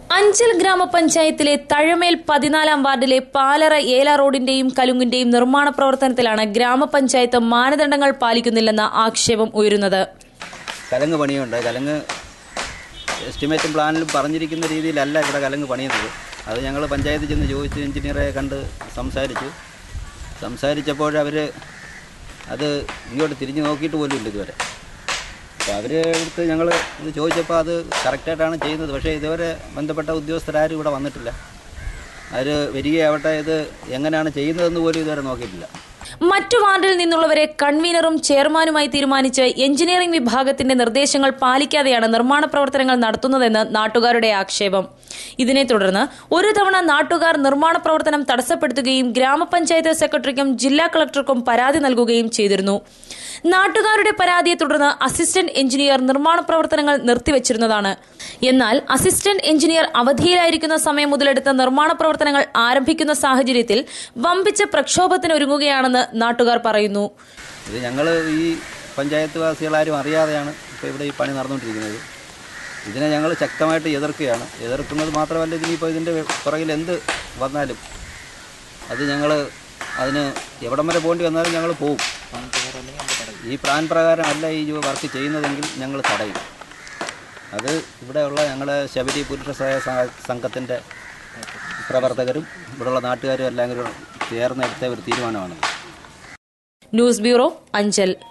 അഞ്ചൽ ഗ്രാമപഞ്ചായത്തിലെ തഴമേൽ പതിനാലാം വാർഡിലെ പാലറ ഏല റോഡിന്റെയും കലുങ്കിന്റെയും നിർമ്മാണ പ്രവർത്തനത്തിലാണ് ഗ്രാമപഞ്ചായത്ത് മാനദണ്ഡങ്ങൾ പാലിക്കുന്നില്ലെന്ന ആക്ഷേപം ഉയരുന്നത് കലങ്ങ് പണിയുണ്ട് കലങ്ങ് എസ്റ്റിമേറ്റും പ്ലാനിലും പറഞ്ഞിരിക്കുന്ന രീതിയിലല്ല ഇവിടെ കലങ്ങ് പണിയുന്നത് അത് ഞങ്ങൾ പഞ്ചായത്തിൽ ചെന്ന് ചോദിച്ച് എഞ്ചിനീയറെ കണ്ട് സംസാരിച്ചു സംസാരിച്ചപ്പോൾ അവർ അത് ഇങ്ങോട്ട് തിരിഞ്ഞ് നോക്കിയിട്ട് പോലും ഇല്ല ഇതുവരെ അപ്പോൾ അവർ അടുത്ത് ഞങ്ങൾ ഇത് ചോദിച്ചപ്പോൾ അത് കറക്റ്റായിട്ടാണ് ചെയ്യുന്നത് പക്ഷേ ഇതുവരെ ബന്ധപ്പെട്ട ഉദ്യോഗസ്ഥരാരും ഇവിടെ വന്നിട്ടില്ല അവർ വരികയാവട്ടെ ഇത് എങ്ങനെയാണ് ചെയ്യുന്നതെന്ന് പോലും ഇതുവരെ നോക്കിയിട്ടില്ല മറ്റു വാർഡിൽ നിന്നുള്ളവരെ കൺവീനറും ചെയർമാനുമായി തീരുമാനിച്ച് എഞ്ചിനീയറിംഗ് വിഭാഗത്തിന്റെ നിർദ്ദേശങ്ങൾ പാലിക്കാതെയാണ് നിർമ്മാണ പ്രവർത്തനങ്ങൾ നടത്തുന്നതെന്ന് നാട്ടുകാരുടെ ആക്ഷേപം ഇതിനെ തുടർന്ന് ഒരു തവണ നാട്ടുകാർ നിർമ്മാണ പ്രവർത്തനം തടസ്സപ്പെടുത്തുകയും ഗ്രാമപഞ്ചായത്ത് സെക്രട്ടറിക്കും ജില്ലാ കളക്ടർക്കും പരാതി നൽകുകയും ചെയ്തിരുന്നു നാട്ടുകാരുടെ പരാതിയെ തുടർന്ന് അസിസ്റ്റന്റ് എഞ്ചിനീയർ നിർമ്മാണ പ്രവർത്തനങ്ങൾ നിർത്തിവച്ചിരുന്നതാണ് എന്നാൽ അസിസ്റ്റന്റ് എഞ്ചിനീയർ അവധിയിലായിരിക്കുന്ന സമയം മുതലെടുത്ത നിർമ്മാണ പ്രവർത്തനങ്ങൾ ആരംഭിക്കുന്ന സാഹചര്യത്തിൽ വമ്പിച്ച പ്രക്ഷോഭത്തിന് ഒരുങ്ങുകയാണെന്ന് നാട്ടുകാർ പറയുന്നു ഇത് ഞങ്ങൾ ഈ പഞ്ചായത്ത് വാസികളാരും അറിയാതെയാണ് ഇപ്പോൾ ഇവിടെ ഈ പണി നടന്നുകൊണ്ടിരിക്കുന്നത് ഇതിനെ ഞങ്ങൾ ശക്തമായിട്ട് എതിർക്കുകയാണ് എതിർക്കുന്നത് മാത്രമല്ല ഇതിനിപ്പോൾ ഇതിൻ്റെ പുറകിൽ എന്ത് വന്നാലും അത് ഞങ്ങൾ അതിന് എവിടം വരെ പോകേണ്ടി വന്നാലും ഞങ്ങൾ പോവും ഈ പ്ലാൻ പ്രകാരം അല്ല ഈ വർക്ക് ചെയ്യുന്നതെങ്കിൽ ഞങ്ങൾ തടയും അത് ഇവിടെയുള്ള ഞങ്ങളുടെ ശബരി പുരുഷ സഹായ സ- സംഘത്തിൻ്റെ പ്രവർത്തകരും ഇവിടെയുള്ള നാട്ടുകാരും എല്ലാം കൂടി ചേർന്നെടുത്ത ഒരു തീരുമാനമാണ് ന്യൂസ് ബ്യൂറോ അഞ്ചൽ